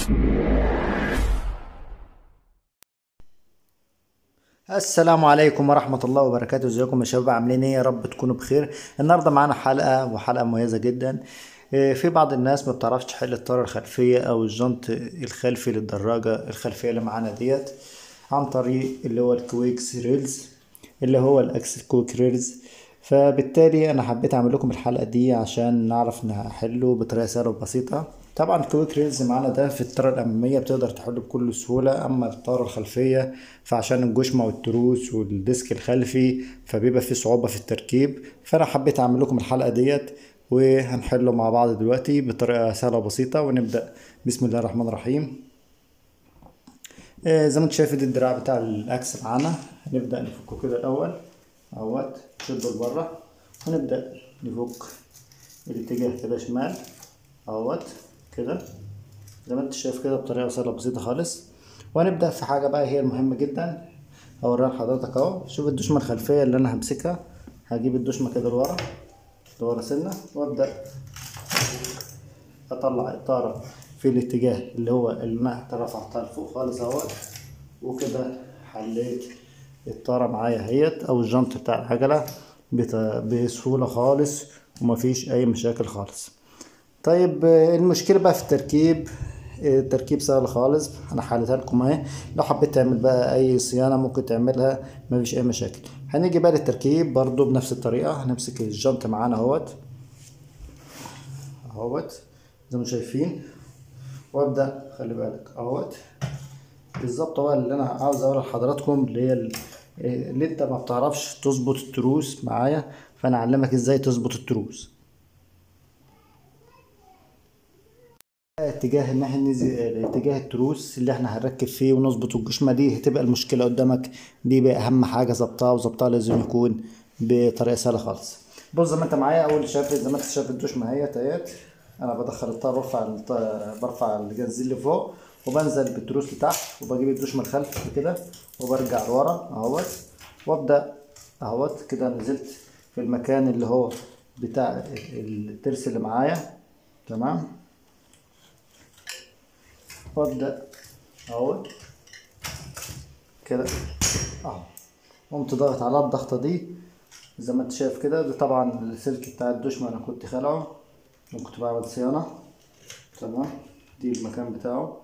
السلام عليكم ورحمة الله وبركاته ازيكم يا شباب عاملين ايه يا رب تكونوا بخير النهاردة معانا حلقة وحلقة مميزة جدا إيه، في بعض الناس ما بتعرفش تحل الطارة الخلفية او الجنط الخلفي للدراجة الخلفية اللي معانا ديت عن طريق اللي هو الكويكس ريلز اللي هو الاكس كويك ريلز فبالتالي انا حبيت اعمل لكم الحلقة دي عشان نعرف نحله بطريقة سهلة وبسيطة طبعا الكويك ريلز معانا ده في الطارة الأمامية بتقدر تحله بكل سهولة أما الطارة الخلفية فعشان الجشمة والتروس والديسك الخلفي فبيبقى فيه صعوبة في التركيب فأنا حبيت أعمل لكم الحلقة ديت وهنحله مع بعض دلوقتي بطريقة سهلة وبسيطة ونبدأ بسم الله الرحمن الرحيم آه، زي ما انت شايف دي الدراع بتاع الأكس معانا هنبدأ نفكه كده الأول اهوت نشده لبره ونبدأ نفك الاتجاه كده شمال اهوت كده زي ما انت شايف كده بطريقة سهلة بسيطة خالص وهنبدأ في حاجة بقى هي المهمة جدا هوريها لحضرتك اهو شوف الدشمة الخلفية اللي انا همسكها هجيب الدشمة كده لورا لورا سنة وابدأ اطلع الطارة في الاتجاه اللي هو اللي انا رفعتها لفوق خالص اهوت وكده حليت الطارة معايا اهيت او الجنط بتاع العجلة بت- بسهولة خالص ومفيش اي مشاكل خالص طيب آه، المشكلة بقى في التركيب آه، التركيب سهل خالص انا حلتها لكم اهي لو حبيت تعمل بقى اي صيانة ممكن تعملها مفيش اي مشاكل هنيجي بقى للتركيب برضو بنفس الطريقة هنمسك الجنط معانا اهوت اهوت زي ما انتم شايفين وابدا خلي بالك اهوت بالظبط هو اللي انا عاوز اقول لحضراتكم اللي هي ال- اللي انت ما بتعرفش تظبط التروس معايا فانا اعلمك ازاي تظبط التروس اتجاه ان احنا ننزل اتجاه التروس اللي احنا هنركب فيه ونظبط الجشمه دي هتبقى المشكله قدامك دي بقى اهم حاجه ظبطها وظبطها لازم يكون بطريقه سهله خالص بص زي ما انت معايا اول شايف زي ما انت شايف الدشمه اهيت اهيت انا بدخل الطار برفع الط- برفع الجنزير لفوق وبنزل بالتروس لتحت وبجيب الدشمه الخلف كده وبرجع لورا اهوت وابدا اهوت كده نزلت في المكان اللي هو بتاع الترس اللي معايا تمام وابدا اهو كده اهو قمت ضاغط على الضغطه دي زي ما انت شايف كده ده طبعا السلك بتاع الدشمه انا كنت خلعه وكنت بعمل صيانه تمام دي المكان بتاعه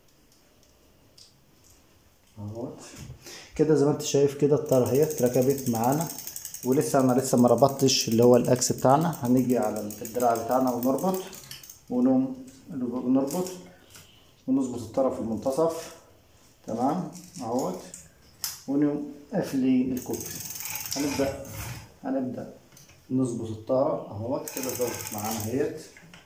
اهوت كده زي ما انت شايف كده الطاره اهي اتركبت معانا ولسه انا لسه ما ربطتش اللي هو الاكس بتاعنا هنيجي على الدراع بتاعنا ونربط ونقوم نربط ونظبط الطرف المنتصف تمام اهوت ونقوم قافلين الكوبس هنبدأ هنبدأ نظبط الطارة اهوت كده ظبط معانا اهيت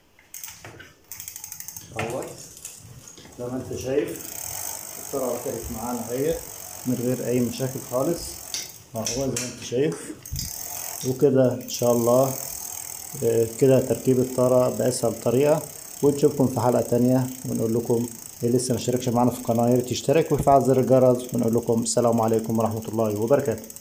اهوت زي ما انت شايف الطارة ركبت معانا اهيت من غير اي مشاكل خالص اهو زي ما انت شايف وكده ان شاء الله آه، كده تركيب الطارة بأسهل طريقة ونشوفكم في حلقة تانية ونقول لكم اللي لسه ما اشتركش معانا في القناة يا ريت يشترك ويفعل زر الجرس ونقول لكم السلام عليكم ورحمة الله وبركاته